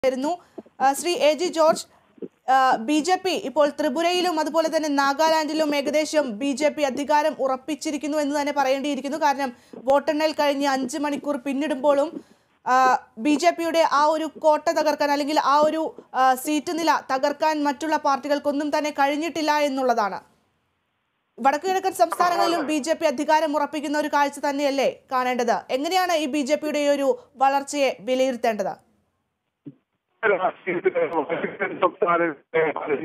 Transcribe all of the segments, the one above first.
വരുന്നു ആ, Shri A G George B J P ഇപ്പോൾ ത്രിപുരയിലും അതുപോലെ തന്നെ നാഗാലാൻഡിലും ഏകദേശം ബി ജെ പി അധികാരം ഉറപ്പിച്ചിരിക്കുന്നു എന്ന് തന്നെ പറയേണ്ടിയിരിക്കുന്നു കാരണം വോട്ടെണ്ണൽ കഴിഞ്ഞ് അഞ്ച് മണിക്കൂർ പിന്നിടുമ്പോഴും ബി ജെ പിയുടെ ആ ഒരു കോട്ട തകർക്കാൻ അല്ലെങ്കിൽ ആ ഒരു ആ, സീറ്റ് നില തകർക്കാൻ മറ്റുള്ള പാർട്ടികൾക്കൊന്നും തന്നെ കഴിഞ്ഞിട്ടില്ല എന്നുള്ളതാണ് വടക്കു കിഴക്കൻ സംസ്ഥാനങ്ങളിലും ബി ജെ പി അധികാരം ഉറപ്പിക്കുന്ന ഒരു കാഴ്ച തന്നെയല്ലേ കാണേണ്ടത് എങ്ങനെയാണ് ഈ ബി ജെ പിയുടെ ഒരു വളർച്ചയെ വിലയിരുത്തേണ്ടത് രാഷ്ട്രീയത്തിലെ വടക്കൻ സംസ്ഥാനത്തെ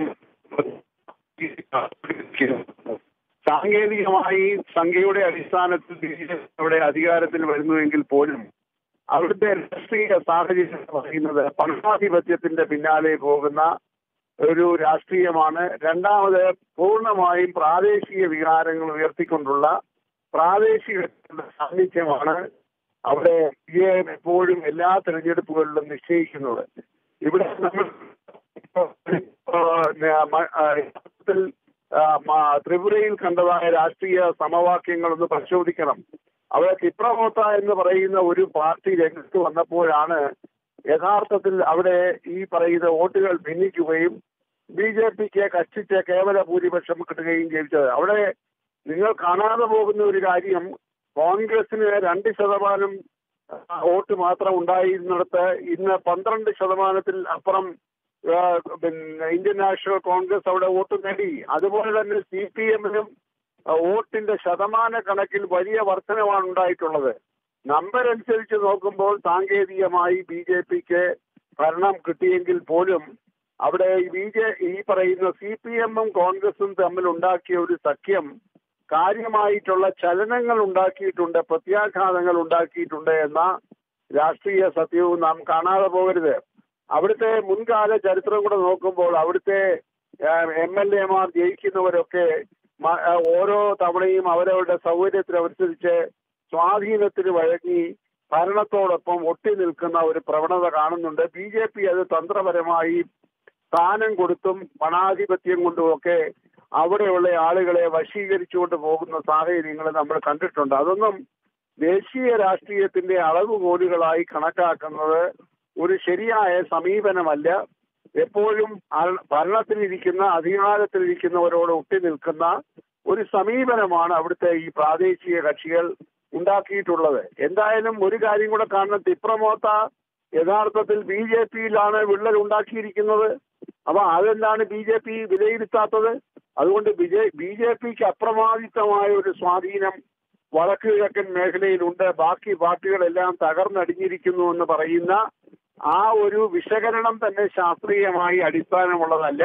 സാങ്കേതികമായി സംഖ്യയുടെ അടിസ്ഥാനത്തിൽ ബി ജെ പി അവിടെ അധികാരത്തിൽ വരുന്നുവെങ്കിൽ പോലും അവിടുത്തെ രാഷ്ട്രീയ സാഹചര്യം എന്ന് പറയുന്നത് പണാധിപത്യത്തിന്റെ പിന്നാലെ പോകുന്ന ഒരു രാഷ്ട്രീയമാണ് രണ്ടാമത് പൂർണ്ണമായും പ്രാദേശിക വികാരങ്ങൾ ഉയർത്തിക്കൊണ്ടുള്ള പ്രാദേശിക സാന്നിധ്യമാണ് അവിടെ വിജയം എപ്പോഴും എല്ലാ തെരഞ്ഞെടുപ്പുകളിലും നിശ്ചയിക്കുന്നത് ഇവിടെ നമ്മൾ ഇപ്പോ, ആ, മ- ആ, യഥാർത്ഥത്തിൽ ആ, മ- ത്രിപുരയിൽ കണ്ടതായ രാഷ്ട്രീയ സമവാക്യങ്ങളൊന്ന് പരിശോധിക്കണം അവിടെ തിപ്രമോത്ത എന്ന് പറയുന്ന ഒരു പാർട്ടി രംഗത്ത് വന്നപ്പോഴാണ് യഥാർത്ഥത്തിൽ അവിടെ ഈ പറയുന്ന വോട്ടുകൾ ഭിന്നിക്കുകയും ബി ജെ പിക്ക് കഷ്ടിച്ച് കേവല ഭൂരിപക്ഷം കിട്ടുകയും ചെയ്തത് അവിടെ നിങ്ങൾ കാണാതെ പോകുന്ന ഒരു കാര്യം കോൺഗ്രസിന് രണ്ട് ശതമാനം ആ, വോട്ട് മാത്രം ഉണ്ടായിരുന്നിടത്ത് ഇന്ന് പന്ത്രണ്ട് ശതമാനത്തിൽ അപ്പുറം ആ, പിന്നെ ഇന്ത്യൻ നാഷണൽ കോൺഗ്രസ് അവിടെ വോട്ട് നേടി അതുപോലെ തന്നെ സി പി എമ്മിനും വോട്ടിന്റെ ശതമാന കണക്കിൽ വലിയ വർധനമാണ് ഉണ്ടായിട്ടുള്ളത് നമ്പർ അനുസരിച്ച് നോക്കുമ്പോൾ സാങ്കേതികമായി ബി ജെ പിക്ക് ഭരണം കിട്ടിയെങ്കിൽ പോലും അവിടെ ബി ജെ ഈ പറയുന്ന സി പി എമ്മും കോൺഗ്രസും തമ്മിൽ ഉണ്ടാക്കിയ ഒരു സഖ്യം കാര്യമായിട്ടുള്ള ചലനങ്ങൾ ഉണ്ടാക്കിയിട്ടുണ്ട് പ്രത്യാഘാതങ്ങൾ ഉണ്ടാക്കിയിട്ടുണ്ട് എന്ന രാഷ്ട്രീയ സത്യവും നാം കാണാതെ പോകരുത് അവിടുത്തെ മുൻകാല ചരിത്രം കൂടെ നോക്കുമ്പോൾ അവിടുത്തെ എം എൽ എമാർ ജയിക്കുന്നവരൊക്കെ മ- ആ, ഓരോ തവണയും അവരവരുടെ സൗകര്യത്തിനനുസരിച്ച് സ്വാധീനത്തിന് വഴങ്ങി ഭരണത്തോടൊപ്പം ഒട്ടി നിൽക്കുന്ന ഒരു പ്രവണത കാണുന്നുണ്ട് ബി ജെ പി അത് തന്ത്രപരമായി സ്ഥാനം കൊടുത്തും പണാധിപത്യം കൊണ്ടുമൊക്കെ അവിടെയുള്ള ആളുകളെ വശീകരിച്ചുകൊണ്ട് പോകുന്ന സാഹചര്യങ്ങൾ നമ്മൾ കണ്ടിട്ടുണ്ട് അതൊന്നും ദേശീയ രാഷ്ട്രീയത്തിന്റെ അളവുകോലുകളായി കണക്കാക്കുന്നത് ഒരു ശരിയായ സമീപനമല്ല എപ്പോഴും അൾ- ഭരണത്തിലിരിക്കുന്ന അധികാരത്തിലിരിക്കുന്നവരോട് ഒട്ടി നിൽക്കുന്ന ഒരു സമീപനമാണ് അവിടുത്തെ ഈ പ്രാദേശിക കക്ഷികൾ ഉണ്ടാക്കിയിട്ടുള്ളത് എന്തായാലും ഒരു കാര്യം കൂടെ കാണണം തിപ്രമോത്ത യഥാർത്ഥത്തിൽ ബി ജെ പിയിലാണ് വിള്ളൽ ഉണ്ടാക്കിയിരിക്കുന്നത് അപ്പൊ അതെന്താണ് ബി ജെ പി വിലയിരുത്താത്തത് അതുകൊണ്ട് ബി ജെ പിക്ക് അപ്രമാദിത്തമായ ഒരു സ്വാധീനം വടക്ക് കിഴക്കൻ മേഖലയിലുണ്ട് ബാക്കി പാർട്ടികളെല്ലാം തകർന്നടിഞ്ഞിരിക്കുന്നു എന്ന് പറയുന്ന ആ ഒരു വിശകലനം തന്നെ ശാസ്ത്രീയമായി അടിസ്ഥാനമുള്ളതല്ല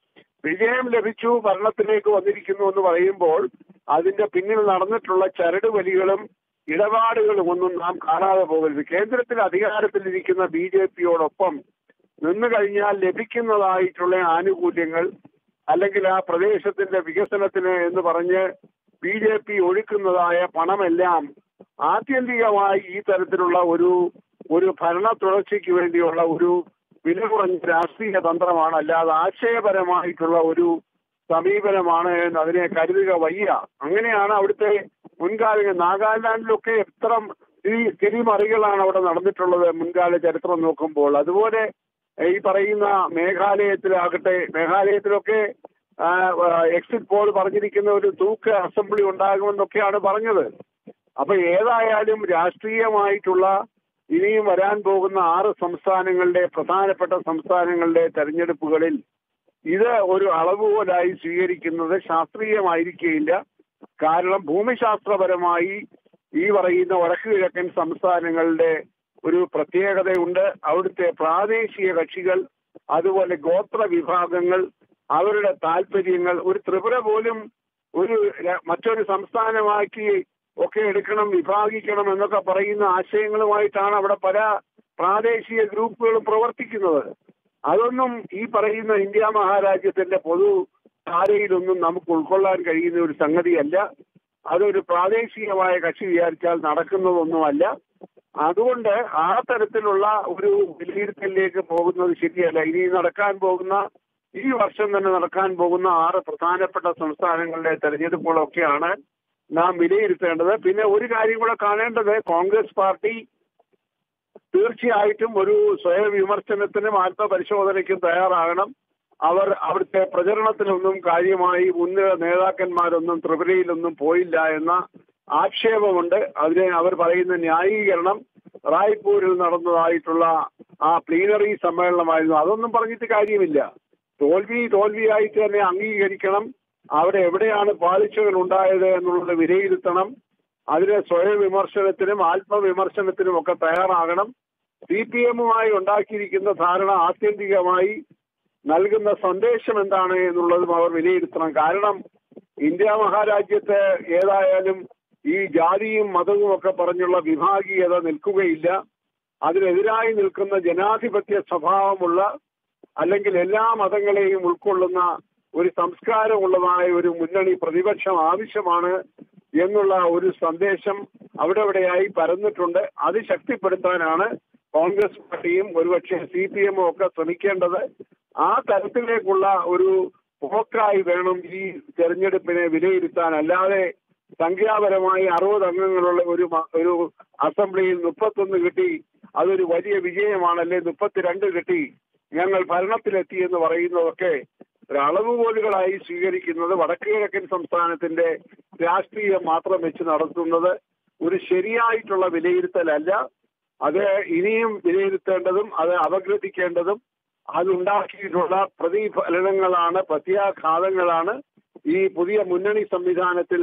വിജയം ലഭിച്ചു ഭരണത്തിലേക്ക് വന്നിരിക്കുന്നു എന്ന് പറയുമ്പോൾ അതിന്റെ പിന്നിൽ നടന്നിട്ടുള്ള ചരട് വലികളും ഇടപാടുകളും ഒന്നും നാം കാണാതെ പോകരുത് കേന്ദ്രത്തിൽ അധികാരത്തിലിരിക്കുന്ന ബി ജെ പിയോടൊപ്പം നിന്നു കഴിഞ്ഞാൽ ലഭിക്കുന്നതായിട്ടുള്ള ആനുകൂല്യങ്ങൾ അല്ലെങ്കിൽ ആ പ്രദേശത്തിന്റെ വികസനത്തിന് എന്ന് പറഞ്ഞ് ബി ജെ പി ഒഴുക്കുന്നതായ പണമെല്ലാം ആത്യന്തികമായി ഈ തരത്തിലുള്ള ഒരു ഒരു ഭരണ തുടർച്ചയ്ക്ക് വേണ്ടിയുള്ള ഒരു വില കുറഞ്ഞ രാഷ്ട്രീയ തന്ത്രമാണ് അല്ലാതെ ആശയപരമായിട്ടുള്ള ഒരു സമീപനമാണ് എന്ന് അതിനെ കരുതുക വയ്യ അങ്ങനെയാണ് അവിടുത്തെ മുൻകാല നാഗാലാൻഡിലൊക്കെ എത്ര തിരി- തിരിമറികളാണ് അവിടെ നടന്നിട്ടുള്ളത് മുൻകാല ചരിത്രം നോക്കുമ്പോൾ അതുപോലെ ഈ പറയുന്ന മേഘാലയത്തിലാകട്ടെ മേഘാലയത്തിലൊക്കെ എക്സിറ്റ് പോൾ പറഞ്ഞിരിക്കുന്ന ഒരു തൂക്ക് അസംബ്ലി ഉണ്ടാകുമെന്നൊക്കെയാണ് പറഞ്ഞത് അപ്പൊ ഏതായാലും രാഷ്ട്രീയമായിട്ടുള്ള ഇനിയും വരാൻ പോകുന്ന ആറ് സംസ്ഥാനങ്ങളുടെ പ്രധാനപ്പെട്ട സംസ്ഥാനങ്ങളുടെ തെരഞ്ഞെടുപ്പുകളിൽ ഇത് ഒരു അളവുകോലായി സ്വീകരിക്കുന്നത് ശാസ്ത്രീയമായിരിക്കില്ല കാരണം ഭൂമിശാസ്ത്രപരമായി ഈ പറയുന്ന വടക്കു കിഴക്കൻ സംസ്ഥാനങ്ങളുടെ ഒരു പ്രത്യേകതയുണ്ട് അവിടുത്തെ പ്രാദേശിക കക്ഷികൾ അതുപോലെ ഗോത്ര വിഭാഗങ്ങൾ അവരുടെ താല്പര്യങ്ങൾ ഒരു ത്രിപുര പോലും ഒരു ര- മറ്റൊരു സംസ്ഥാനമാക്കി ഒക്കെ എടുക്കണം വിഭാഗിക്കണം എന്നൊക്കെ പറയുന്ന ആശയങ്ങളുമായിട്ടാണ് അവിടെ പല പ്രാദേശിക ഗ്രൂപ്പുകളും പ്രവർത്തിക്കുന്നത് അതൊന്നും ഈ പറയുന്ന ഇന്ത്യ മഹാരാജ്യത്തിന്റെ പൊതു ധാരയിലൊന്നും നമുക്ക് ഉൾക്കൊള്ളാൻ കഴിയുന്ന ഒരു സംഗതിയല്ല അതൊരു പ്രാദേശികമായ കക്ഷി വിചാരിച്ചാൽ നടക്കുന്നതൊന്നുമല്ല അതുകൊണ്ട് ആ തരത്തിലുള്ള ഒരു വിലയിരുത്തലിലേക്ക് പോകുന്നത് ശരിയല്ല ഇനി നടക്കാൻ പോകുന്ന ഈ വർഷം തന്നെ നടക്കാൻ പോകുന്ന ആറ് പ്രധാനപ്പെട്ട സംസ്ഥാനങ്ങളുടെ തെരഞ്ഞെടുപ്പുകളൊക്കെയാണ് നാം വിലയിരുത്തേണ്ടത് പിന്നെ ഒരു കാര്യം കൂടെ കാണേണ്ടത് കോൺഗ്രസ് പാർട്ടി തീർച്ചയായിട്ടും ഒരു സ്വയം വിമർശനത്തിനും ആത്മപരിശോധനയ്ക്കും തയ്യാറാകണം അവർ അവിടുത്തെ പ്രചരണത്തിലൊന്നും കാര്യമായി ഉന്നത നേതാക്കന്മാരൊന്നും ത്രിപുരയിലൊന്നും പോയില്ല എന്ന ആക്ഷേപമുണ്ട് അതിനെ അവർ പറയുന്ന ന്യായീകരണം റായ്പൂരിൽ നടന്നതായിട്ടുള്ള ആ പ്ലീനറി സമ്മേളനമായിരുന്നു അതൊന്നും പറഞ്ഞിട്ട് കാര്യമില്ല തോൽവി തോൽവിയായിട്ട് തന്നെ അംഗീകരിക്കണം അവിടെ എവിടെയാണ് പാളിച്ചകൾ ഉണ്ടായത് എന്നുള്ളത് വിലയിരുത്തണം അതിന് സ്വയം വിമർശനത്തിനും ആത്മവിമർശനത്തിനും ഒക്കെ തയ്യാറാകണം സി പി എമ്മുമായി ഉണ്ടാക്കിയിരിക്കുന്ന ധാരണ ആത്യന്തികമായി നൽകുന്ന സന്ദേശം എന്താണ് എന്നുള്ളതും അവർ വിലയിരുത്തണം കാരണം ഇന്ത്യ മഹാരാജ്യത്ത് ഏതായാലും ഈ ജാതിയും മതവും ഒക്കെ പറഞ്ഞുള്ള വിഭാഗീയത നിൽക്കുകയില്ല അതിനെതിരായി നിൽക്കുന്ന ജനാധിപത്യ സ്വഭാവമുള്ള അല്ലെങ്കിൽ എല്ലാ മതങ്ങളെയും ഉൾക്കൊള്ളുന്ന ഒരു സംസ്കാരമുള്ളതായ ഒരു മുന്നണി പ്രതിപക്ഷം ആവശ്യമാണ് എന്നുള്ള ഒരു സന്ദേശം അവിടെ എവിടെയായി പരന്നിട്ടുണ്ട് അത് ശക്തിപ്പെടുത്താനാണ് കോൺഗ്രസ് പാർട്ടിയും ഒരുപക്ഷെ സി പി എമ്മും ഒക്കെ ശ്രമിക്കേണ്ടത് ആ തരത്തിലേക്കുള്ള ഒരു പോക്കായി വേണം ഈ തെരഞ്ഞെടുപ്പിനെ വിലയിരുത്താൻ അല്ലാതെ സംഖ്യാപരമായി അറുപത് അംഗങ്ങളുള്ള ഒരു മ- ഒരു അസംബ്ലിയിൽ മുപ്പത്തൊന്ന് കിട്ടി അതൊരു വലിയ വിജയമാണല്ലേ മുപ്പത്തിരണ്ട് കിട്ടി ഞങ്ങൾ ഭരണത്തിലെത്തി എന്ന് പറയുന്നതൊക്കെ ഒരു അളവുകോലുകളായി സ്വീകരിക്കുന്നത് വടക്കു കിഴക്കൻ സംസ്ഥാനത്തിന്റെ രാഷ്ട്രീയം മാത്രം വെച്ച് നടത്തുന്നത് ഒരു ശരിയായിട്ടുള്ള വിലയിരുത്തലല്ല അത് ഇനിയും വിലയിരുത്തേണ്ടതും അത് അപഗ്രഥിക്കേണ്ടതും അതുണ്ടാക്കിയിട്ടുള്ള പ്രതിഫലനങ്ങളാണ് പ്രത്യാഘാതങ്ങളാണ് ഈ പുതിയ മുന്നണി സംവിധാനത്തിൽ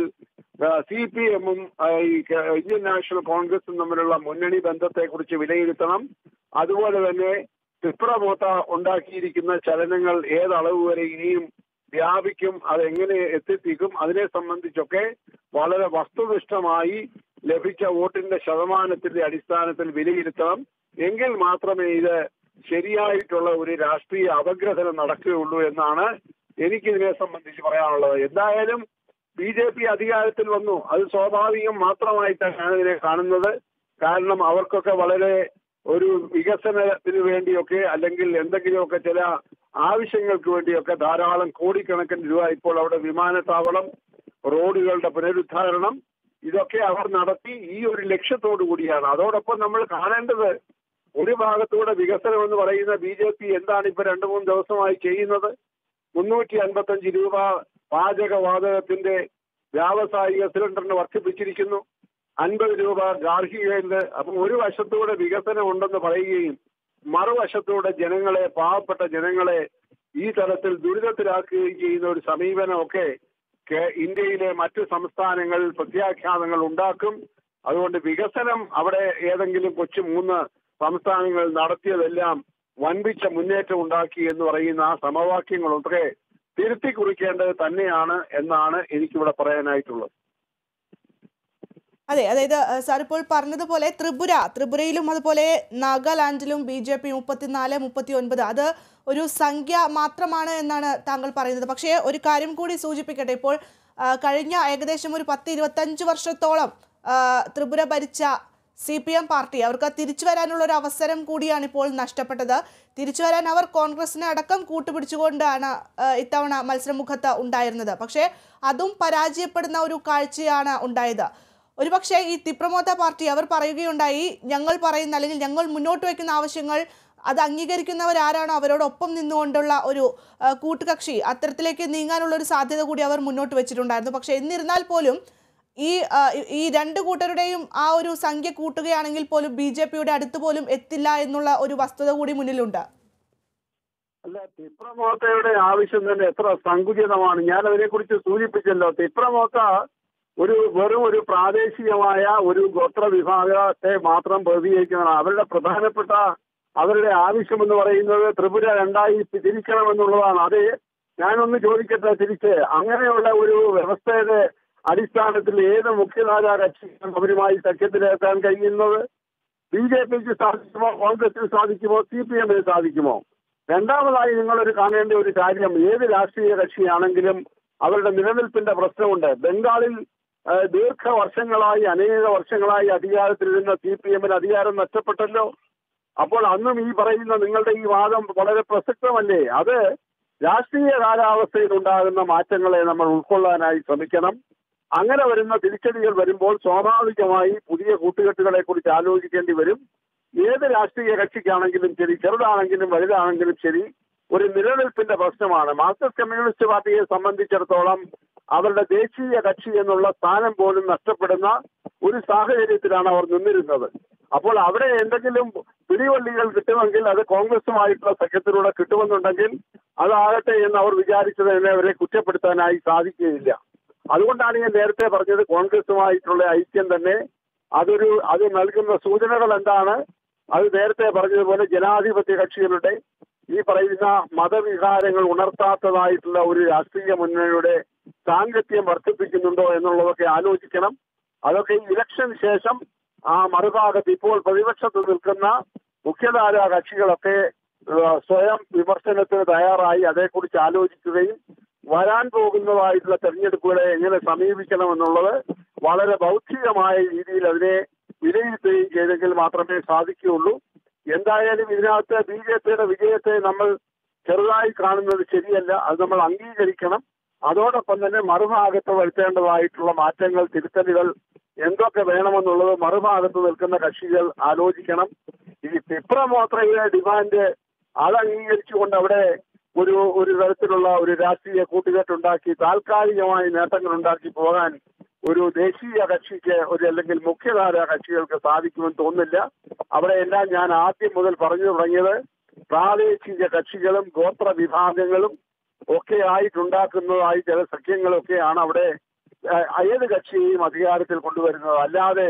സി പി എമ്മും ഈ ക- ഇന്ത്യൻ നാഷണൽ കോൺഗ്രസും തമ്മിലുള്ള മുന്നണി ബന്ധത്തെക്കുറിച്ച് വിലയിരുത്തണം അതുപോലെ തന്നെ തിപ്രമോത്ത ഉണ്ടാക്കിയിരിക്കുന്ന ചലനങ്ങൾ ഏതളവ് വരെ ഇനിയും വ്യാപിക്കും അതെങ്ങനെ എത്തിപ്പിക്കും അതിനെ സംബന്ധിച്ചൊക്കെ വളരെ വസ്തുനിഷ്ഠമായി ലഭിച്ച വോട്ടിന്റെ ശതമാനത്തിന്റെ അടിസ്ഥാനത്തിൽ വിലയിരുത്തണം എങ്കിൽ മാത്രമേ ഇത് ശരിയായിട്ടുള്ള ഒരു രാഷ്ട്രീയ അപഗ്രഥനം നടക്കുകയുള്ളൂ എന്നാണ് എനിക്കിതിനെ സംബന്ധിച്ച് പറയാനുള്ളത് എന്തായാലും ബി ജെ പി അധികാരത്തിൽ വന്നു അത് സ്വാഭാവികം മാത്രമായിട്ടാണ് ഞാൻ ഇതിനെ കാണുന്നത് കാരണം അവർക്കൊക്കെ വളരെ ഒരു വികസനത്തിന് വേണ്ടിയൊക്കെ അല്ലെങ്കിൽ എന്തെങ്കിലുമൊക്കെ ചില ആവശ്യങ്ങൾക്ക് വേണ്ടിയൊക്കെ ധാരാളം കോടിക്കണക്കിന് രൂപ ഇപ്പോൾ അവിടെ വിമാനത്താവളം റോഡുകളുടെ പുനരുദ്ധാരണം ഇതൊക്കെ അവർ നടത്തി ഈ ഒരു ലക്ഷ്യത്തോടു കൂടിയാണ് അതോടൊപ്പം നമ്മൾ കാണേണ്ടത് ഒരു ഭാഗത്തൂടെ വികസനം എന്ന് പറയുന്ന ബി ജെ പി എന്താണ് ഇപ്പൊ രണ്ടു മൂന്ന് ദിവസമായി ചെയ്യുന്നത് മുന്നൂറ്റി അൻപത്തഞ്ച് രൂപ പാചകവാതകത്തിന്റെ വ്യാവസായിക സിലിണ്ടറിന് വർദ്ധിപ്പിച്ചിരിക്കുന്നു അൻപത് രൂപ ഗാർഹികയില് അപ്പം ഒരു വശത്തൂടെ വികസനം ഉണ്ടെന്ന് പറയുകയും മറുവശത്തൂടെ ജനങ്ങളെ പാവപ്പെട്ട ജനങ്ങളെ ഈ തരത്തിൽ ദുരിതത്തിലാക്കുകയും ചെയ്യുന്ന ഒരു സമീപനമൊക്കെ കേ- ഇന്ത്യയിലെ മറ്റ് സംസ്ഥാനങ്ങളിൽ പ്രത്യാഘാതങ്ങൾ ഉണ്ടാക്കും അതുകൊണ്ട് വികസനം അവിടെ ഏതെങ്കിലും കൊച്ചു മൂന്ന് സംസ്ഥാനങ്ങൾ നടത്തിയതെല്ലാം വൻപിച്ച മുന്നേറ്റം ഉണ്ടാക്കി എന്ന് പറയുന്ന ആ സമവാക്യങ്ങളൊക്കെ തിരുത്തി കുറിക്കേണ്ടത് തന്നെയാണ് എന്നാണ് എനിക്കിവിടെ പറയാനായിട്ടുള്ളത് അതെ അതായത് ഏഹ്, സാർ ഇപ്പോൾ പറഞ്ഞതുപോലെ ത്രിപുര ത്രിപുരയിലും അതുപോലെ നാഗാലാൻഡിലും ബി ജെ പി മുപ്പത്തിനാല് മുപ്പത്തി ഒൻപത് അത് ഒരു സംഖ്യ മാത്രമാണ് എന്നാണ് താങ്കൾ പറയുന്നത് പക്ഷേ ഒരു കാര്യം കൂടി സൂചിപ്പിക്കട്ടെ ഇപ്പോൾ ആ, കഴിഞ്ഞ ഏകദേശം ഒരു പത്ത് ഇരുപത്തഞ്ച് വർഷത്തോളം ആ, ത്രിപുര ഭരിച്ച സി പി എം പാർട്ടി അവർക്ക് തിരിച്ചു വരാനുള്ള ഒരു അവസരം കൂടിയാണ് ഇപ്പോൾ നഷ്ടപ്പെട്ടത് തിരിച്ചു വരാൻ അവർ കോൺഗ്രസിനെ അടക്കം കൂട്ടുപിടിച്ചുകൊണ്ടാണ് ആ, ഇത്തവണ മത്സരമുഖത്ത് ഉണ്ടായിരുന്നത് പക്ഷേ അതും പരാജയപ്പെടുന്ന ഒരു കാഴ്ചയാണ് ഉണ്ടായത് ഒരുപക്ഷെ ഈ തിപ്രമോത്ത പാർട്ടി അവർ പറയുകയുണ്ടായി ഞങ്ങൾ പറയുന്ന അല്ലെങ്കിൽ ഞങ്ങൾ മുന്നോട്ട് വയ്ക്കുന്ന ആവശ്യങ്ങൾ അത് അംഗീകരിക്കുന്നവരാരാണോ അവരോടൊപ്പം നിന്നുകൊണ്ടുള്ള ഒരു ആ, കൂട്ടുകക്ഷി അത്തരത്തിലേക്ക് നീങ്ങാനുള്ള ഒരു സാധ്യത കൂടി അവർ മുന്നോട്ട് വെച്ചിട്ടുണ്ടായിരുന്നു പക്ഷേ എന്നിരുന്നാൽ പോലും ഈ ആ, ഈ- ഈ രണ്ട് കൂട്ടരുടെയും ആ ഒരു സംഖ്യ കൂട്ടുകയാണെങ്കിൽ പോലും ബി ജെ പിയുടെ അടുത്ത് പോലും എത്തില്ല എന്നുള്ള ഒരു വസ്തുത കൂടി മുന്നിലുണ്ട് അല്ല തിപ്രമോത്തയുടെ ആവശ്യം തന്നെ എത്ര സങ്കുചിതമാണ് ഞാൻ അതിനെക്കുറിച്ച് സൂചിപ്പിച്ചല്ലോ തിപ്രമോത്ത ഒരു വെറും ഒരു പ്രാദേശികമായ ഒരു ഗോത്ര വിഭാഗത്തെ മാത്രം പ്രതികരിക്കുന്നതാണ് അവരുടെ പ്രധാനപ്പെട്ട അവരുടെ ആവശ്യം എന്ന് പറയുന്നത് ത്രിപുര രണ്ടായി തിരിക്കണമെന്നുള്ളതാണ് അത് ഞാനൊന്ന് ചോദിക്കട്ടെ തിരിച്ച് അങ്ങനെയുള്ള ഒരു വ്യവസ്ഥയുടെ അടിസ്ഥാനത്തിൽ ഏത് മുഖ്യധാരാ കക്ഷിക്കും അവരുമായി സഖ്യത്തിലെത്താൻ കഴിയുന്നത് ബി ജെ പിക്ക് സാധിക്കുമോ കോൺഗ്രസിന് സാധിക്കുമോ സി പി എമ്മിന് സാധിക്കുമോ രണ്ടാമതായി നിങ്ങളൊരു കാണേണ്ട ഒരു കാര്യം ഏത് രാഷ്ട്രീയ കക്ഷിയാണെങ്കിലും അവരുടെ നിലനിൽപ്പിന്റെ പ്രശ്നമുണ്ട് ബംഗാളിൽ ആ, ദീർഘവർഷങ്ങളായി അനേക വർഷങ്ങളായി അധികാരത്തിലിരുന്ന സി പി എമ്മിന് അധികാരം നഷ്ടപ്പെട്ടല്ലോ അപ്പോൾ അന്നും ഈ പറയുന്ന നിങ്ങളുടെ ഈ വാദം വളരെ പ്രസക്തമല്ലേ അത് രാഷ്ട്രീയ കാലാവസ്ഥയിൽ ഉണ്ടാകുന്ന മാറ്റങ്ങളെ നമ്മൾ ഉൾക്കൊള്ളാനായി ശ്രമിക്കണം അങ്ങനെ വരുന്ന തിരിച്ചടികൾ വരുമ്പോൾ സ്വാഭാവികമായി പുതിയ കൂട്ടുകെട്ടുകളെ കുറിച്ച് ആലോചിക്കേണ്ടി വരും ഏത് രാഷ്ട്രീയ കക്ഷിക്കാണെങ്കിലും ശരി ചെറുതാണെങ്കിലും വലുതാണെങ്കിലും ശരി ഒരു നിലനിൽപ്പിന്റെ പ്രശ്നമാണ് മാർക്സിസ്റ്റ് കമ്മ്യൂണിസ്റ്റ് പാർട്ടിയെ സംബന്ധിച്ചിടത്തോളം അവരുടെ ദേശീയ കക്ഷി എന്നുള്ള സ്ഥാനം പോലും നഷ്ടപ്പെടുന്ന ഒരു സാഹചര്യത്തിലാണ് അവർ നിന്നിരുന്നത് അപ്പോൾ അവിടെ എന്തെങ്കിലും പിടിവള്ളികൾ കിട്ടുമെങ്കിൽ അത് കോൺഗ്രസുമായിട്ടുള്ള സഖ്യത്തിലൂടെ കിട്ടുമെന്നുണ്ടെങ്കിൽ അതാകട്ടെ എന്ന് അവർ വിചാരിച്ചതിനെ അവരെ കുറ്റപ്പെടുത്താനായി സാധിക്കുകയില്ല അതുകൊണ്ടാണ് ഞാൻ നേരത്തെ പറഞ്ഞത് കോൺഗ്രസുമായിട്ടുള്ള ഐക്യം തന്നെ അതൊരു അത് നൽകുന്ന സൂചനകൾ എന്താണ് അത് നേരത്തെ പറഞ്ഞതുപോലെ ജനാധിപത്യ കക്ഷികളുടെ ഈ പറയുന്ന മതവികാരങ്ങൾ ഉണർത്താത്തതായിട്ടുള്ള ഒരു രാഷ്ട്രീയ മുന്നണിയുടെ സാങ്കത്യം വർദ്ധിപ്പിക്കുന്നുണ്ടോ എന്നുള്ളതൊക്കെ ആലോചിക്കണം അതൊക്കെ ഇലക്ഷന് ശേഷം ആ മറുഭാഗത്ത് ഇപ്പോൾ പ്രതിപക്ഷത്ത് നിൽക്കുന്ന മുഖ്യധാര കക്ഷികളൊക്കെ ഏഹ്, സ്വയം വിമർശനത്തിന് തയ്യാറായി അതേക്കുറിച്ച് ആലോചിക്കുകയും വരാൻ പോകുന്നതായിട്ടുള്ള തെരഞ്ഞെടുപ്പുകളെ എങ്ങനെ സമീപിക്കണം എന്നുള്ളത് വളരെ ബൗദ്ധികമായ രീതിയിൽ അതിനെ വിലയിരുത്തുകയും ചെയ്തെങ്കിൽ മാത്രമേ സാധിക്കുകയുള്ളൂ എന്തായാലും ഇതിനകത്ത് ബി ജെ പിയുടെ വിജയത്തെ നമ്മൾ ചെറുതായി കാണുന്നത് ശരിയല്ല അത് നമ്മൾ അംഗീകരിക്കണം അതോടൊപ്പം തന്നെ മറുഭാഗത്ത് വരുത്തേണ്ടതായിട്ടുള്ള മാറ്റങ്ങൾ തിരുത്തലുകൾ എന്തൊക്കെ വേണമെന്നുള്ളത് മറുഭാഗത്ത് നിൽക്കുന്ന കക്ഷികൾ ആലോചിക്കണം ഈ പിപ്രമോത്രയുടെ ഡിമാൻഡ് അത് അംഗീകരിച്ചുകൊണ്ട് അവിടെ ഒരു ഒരു തരത്തിലുള്ള ഒരു രാഷ്ട്രീയ കൂട്ടുകെട്ടുണ്ടാക്കി താൽക്കാലികമായി നേട്ടങ്ങൾ ഉണ്ടാക്കി പോകാൻ ഒരു ദേശീയ കക്ഷിക്ക് ഒരു അല്ലെങ്കിൽ മുഖ്യധാര കക്ഷികൾക്ക് സാധിക്കുമെന്ന് തോന്നുന്നില്ല അവിടെ എല്ലാം ഞാൻ ആദ്യം മുതൽ പറഞ്ഞു തുടങ്ങിയത് പ്രാദേശിക കക്ഷികളും ഗോത്ര വിഭാഗങ്ങളും ഒക്കെ ആയിട്ടുണ്ടാക്കുന്നതായി ചില സഖ്യങ്ങളൊക്കെയാണ് അവിടെ ഏഹ്, ഏത് കക്ഷിയെയും അധികാരത്തിൽ കൊണ്ടുവരുന്നത് അല്ലാതെ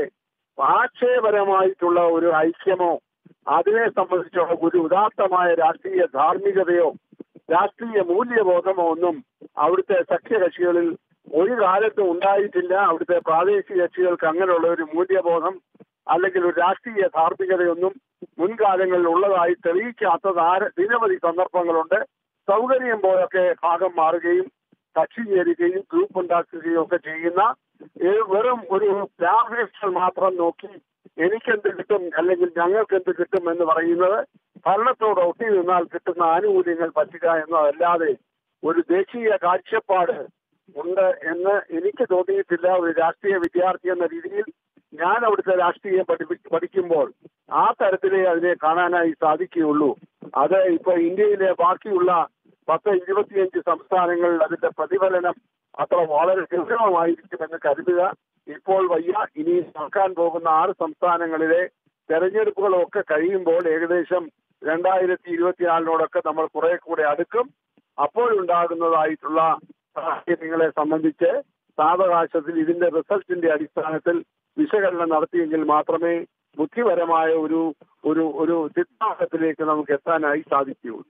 ആശയപരമായിട്ടുള്ള ഒരു ഐക്യമോ അതിനെ സംബന്ധിച്ചുള്ള ഒരു ഉദാത്തമായ രാഷ്ട്രീയ ധാർമ്മികതയോ രാഷ്ട്രീയ മൂല്യബോധമോ ഒന്നും അവിടുത്തെ സഖ്യകക്ഷികളിൽ ഒരു കാലത്തും ഉണ്ടായിട്ടില്ല അവിടുത്തെ പ്രാദേശിക കക്ഷികൾക്ക് അങ്ങനെയുള്ള ഒരു മൂല്യബോധം അല്ലെങ്കിൽ ഒരു രാഷ്ട്രീയ ധാർമ്മികതയൊന്നും മുൻകാലങ്ങളിൽ ഉള്ളതായി തെളിയിക്കാത്ത ധാര നിരവധി സന്ദർഭങ്ങളുണ്ട് സൗകര്യം പോലൊക്കെ ഭാഗം മാറുകയും കക്ഷി ചേരുകയും ഗ്രൂപ്പ് ഉണ്ടാക്കുകയും ഒക്കെ ചെയ്യുന്ന ഏ- വെറും ഒരു ലാഭേക്ഷ മാത്രം നോക്കി എനിക്കെന്ത് കിട്ടും അല്ലെങ്കിൽ ഞങ്ങൾക്ക് എന്ത് കിട്ടും എന്ന് പറയുന്നത് ഭരണത്തോട് ഒട്ടി നിന്നാൽ കിട്ടുന്ന ആനുകൂല്യങ്ങൾ പറ്റുക എന്നതല്ലാതെ ഒരു ദേശീയ കാഴ്ചപ്പാട് ഉണ്ട് എന്ന് എനിക്ക് തോന്നിയിട്ടില്ല ഒരു രാഷ്ട്രീയ വിദ്യാർത്ഥി എന്ന രീതിയിൽ ഞാൻ അവിടുത്തെ രാഷ്ട്രീയം പഠിപ്പി പഠിക്കുമ്പോൾ ആ തരത്തിലേ അതിനെ കാണാനായി സാധിക്കുകയുള്ളൂ അത് ഇപ്പൊ ഇന്ത്യയിലെ ബാക്കിയുള്ള പത്ത് ഇരുപത്തിയഞ്ച് സംസ്ഥാനങ്ങളിൽ അതിന്റെ പ്രതിഫലനം അത്ര വളരെ ഗൗരവമായിരിക്കുമെന്ന് കരുതുക ഇപ്പോൾ വയ്യ ഇനി നടക്കാൻ പോകുന്ന ആറ് സംസ്ഥാനങ്ങളിലെ തെരഞ്ഞെടുപ്പുകളൊക്കെ കഴിയുമ്പോൾ ഏകദേശം രണ്ടായിരത്തി ഇരുപത്തിനാലിനോടൊക്കെ നമ്മൾ കുറെ കൂടെ അടുക്കും അപ്പോഴുണ്ടാകുന്നതായിട്ടുള്ള സാഹചര്യങ്ങളെ സംബന്ധിച്ച് സാവകാശത്തിൽ ഇതിന്റെ റിസൾട്ടിന്റെ അടിസ്ഥാനത്തിൽ വിശകലനം നടത്തിയെങ്കിൽ മാത്രമേ ബുദ്ധിപരമായ ഒരു ഒരു ഒരു സിദ്ധാന്തത്തിലേക്ക് നമുക്ക് എത്താനായി സാധിക്കുകയുള്ളൂ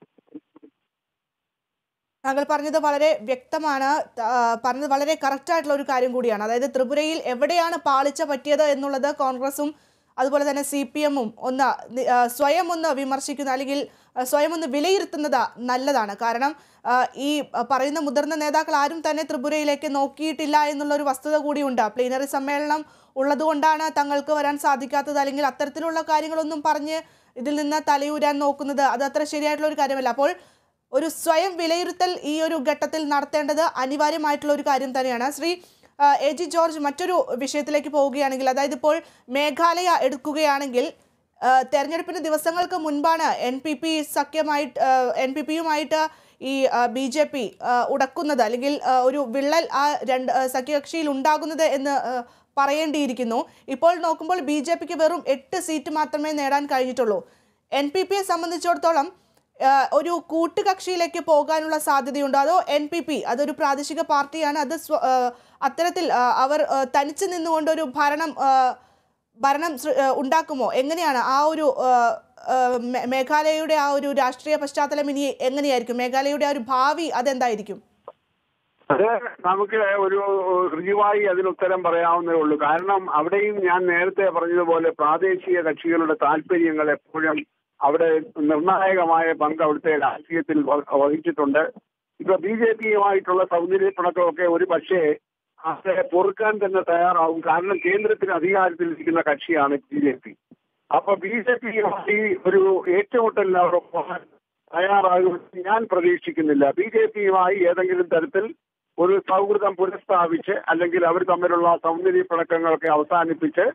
താങ്കൾ പറഞ്ഞത് വളരെ വ്യക്തമാണ് ആ, പറഞ്ഞത് വളരെ കറക്റ്റ് ആയിട്ടുള്ള ഒരു കാര്യം കൂടിയാണ് അതായത് ത്രിപുരയിൽ എവിടെയാണ് പാളിച്ച പറ്റിയത് എന്നുള്ളത് കോൺഗ്രസും അതുപോലെ തന്നെ സി പി എമ്മും ഒന്ന് നി- ആ, സ്വയം ഒന്ന് വിമർശിക്കുന്ന അല്ലെങ്കിൽ ആ, സ്വയം ഒന്ന് വിലയിരുത്തുന്നത് നല്ലതാണ് കാരണം ആ, ഈ ആ, പറയുന്ന മുതിർന്ന നേതാക്കൾ ആരും തന്നെ ത്രിപുരയിലേക്ക് നോക്കിയിട്ടില്ല എന്നുള്ള ഒരു വസ്തുത കൂടിയുണ്ട് പ്ലീനറി സമ്മേളനം ഉള്ളതുകൊണ്ടാണ് തങ്ങൾക്ക് വരാൻ സാധിക്കാത്തത് അല്ലെങ്കിൽ അത്തരത്തിലുള്ള കാര്യങ്ങളൊന്നും പറഞ്ഞ് ഇതിൽ നിന്ന് തലയൂരാൻ നോക്കുന്നത് അത് അത്ര ശരിയായിട്ടുള്ള ഒരു കാര്യമല്ല അപ്പോൾ ഒരു സ്വയം വിലയിരുത്തൽ ഈ ഒരു ഘട്ടത്തിൽ നടത്തേണ്ടത് അനിവാര്യമായിട്ടുള്ള ഒരു കാര്യം തന്നെയാണ് ശ്രീ ആ, എ ജി ജോർജ് മറ്റൊരു വിഷയത്തിലേക്ക് പോവുകയാണെങ്കിൽ അതായത് ഇപ്പോൾ മേഘാലയ എടുക്കുകയാണെങ്കിൽ ആ, തെരഞ്ഞെടുപ്പിന് ദിവസങ്ങൾക്ക് മുൻപാണ് എൻ പി പി സഖ്യമായിട്ട് എൻ പി പിയുമായിട്ട് ഈ ബി ജെ പി ഉടക്കുന്നത് അല്ലെങ്കിൽ ആ, ഒരു വിള്ളൽ ആ രണ്ട് ആ, സഖ്യകക്ഷിയിൽ ഉണ്ടാകുന്നത് എന്ന് ആ, പറയേണ്ടിയിരിക്കുന്നു ഇപ്പോൾ നോക്കുമ്പോൾ ബി ജെ പിക്ക് വെറും എട്ട് സീറ്റ് മാത്രമേ നേടാൻ കഴിഞ്ഞിട്ടുള്ളൂ എൻ പി പിയെ സംബന്ധിച്ചിടത്തോളം ആ, ഒരു കൂട്ടുകക്ഷിയിലേക്ക് പോകാനുള്ള സാധ്യതയുണ്ടോ അതോ എൻ പി പി അതൊരു പ്രാദേശിക പാർട്ടിയാണ് അത് സ്വ- ആ, അത്തരത്തിൽ ആ, അവർ ആ, തനിച്ച് നിന്നുകൊണ്ട് ഒരു ഭരണം ആ, ഭരണം സൃ- ആ, ഉണ്ടാക്കുമോ എങ്ങനെയാണ് ആ ഒരു ആ, ആ, മേ- മേഘാലയയുടെ ആ ഒരു രാഷ്ട്രീയ പശ്ചാത്തലം ഇനി എങ്ങനെയായിരിക്കും മേഘാലയയുടെ ആ ഒരു ഭാവി അതെന്തായിരിക്കും അത് നമുക്ക് ഒരു ഋജുവായി അതിന് ഉത്തരം പറയാവുന്നേ ഉള്ളൂ കാരണം അവിടെയും ഞാൻ നേരത്തെ പറഞ്ഞതുപോലെ പ്രാദേശിക കക്ഷികളുടെ താല്പര്യങ്ങൾ എപ്പോഴും അവിടെ നിർണായകമായ പങ്ക് അവിടുത്തെ രാഷ്ട്രീയത്തിൽ വ- വഹിച്ചിട്ടുണ്ട് ഇപ്പൊ ബി ജെ പിയുമായിട്ടുള്ള സൗന്ദര്യപ്പിണക്കമൊക്കെ ഒരു പക്ഷേ അവരെ പൊറുക്കാൻ തന്നെ തയ്യാറാവും കാരണം കേന്ദ്രത്തിൽ അധികാരത്തിലിരിക്കുന്ന കക്ഷിയാണ് ബി ജെ പി അപ്പൊ ബി ജെ പിയുമായി ഒരു ഏറ്റുമുട്ടലിന് അവർ പോകാൻ തയ്യാറാകുമെന്ന് ഞാൻ പ്രതീക്ഷിക്കുന്നില്ല ബി ജെ പിയുമായി ഏതെങ്കിലും തരത്തിൽ ഒരു സൗഹൃദം പുനഃസ്ഥാപിച്ച് അല്ലെങ്കിൽ അവർ തമ്മിലുള്ള സൗന്ദര്യ പിണക്കങ്ങളൊക്കെ അവസാനിപ്പിച്ച്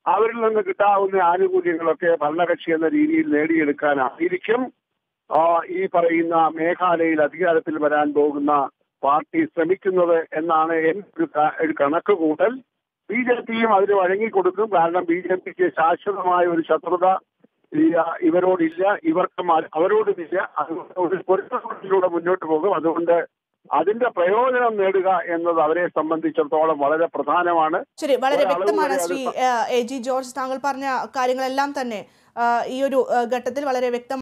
അവരിൽ നിന്ന് കിട്ടാവുന്ന ആനുകൂല്യങ്ങളൊക്കെ ഭരണകക്ഷി എന്ന രീതിയിൽ നേടിയെടുക്കാനായിരിക്കും ആ, ഈ പറയുന്ന മേഘാലയയിൽ അധികാരത്തിൽ വരാൻ പോകുന്ന പാർട്ടി ശ്രമിക്കുന്നത് എന്നാണ് എന്റെ ഒരു ക- ഒരു കണക്ക് കൂട്ടൽ ബി ജെ പിയും അതിന് വഴങ്ങിക്കൊടുക്കും കാരണം ബി ജെ പിക്ക് ശാശ്വതമായ ഒരു ശത്രുത ഈ, ആ, ഇവരോടില്ല ഇവർക്ക് മ- അവരോടുമില്ല അതുകൊണ്ട് ഒരു പൊരുത്തത്തിലൂടെ മുന്നോട്ട് പോകും അതുകൊണ്ട് അതിന്റെ പ്രയോജനം നേടുക എന്നത് അവരെ സംബന്ധിച്ചിടത്തോളം വളരെ പ്രധാനമാണ് ശരി വളരെ ഒരളവ് വ്യക്തമാണ് വരെ അത് ശ്രീ എ ജി ജോർജ് താങ്കൾ പറഞ്ഞ കാര്യങ്ങളെല്ലാം തന്നെ ആ, ഈ ഒരു ആ, ഘട്ടത്തിൽ വളരെ വ്യക്തം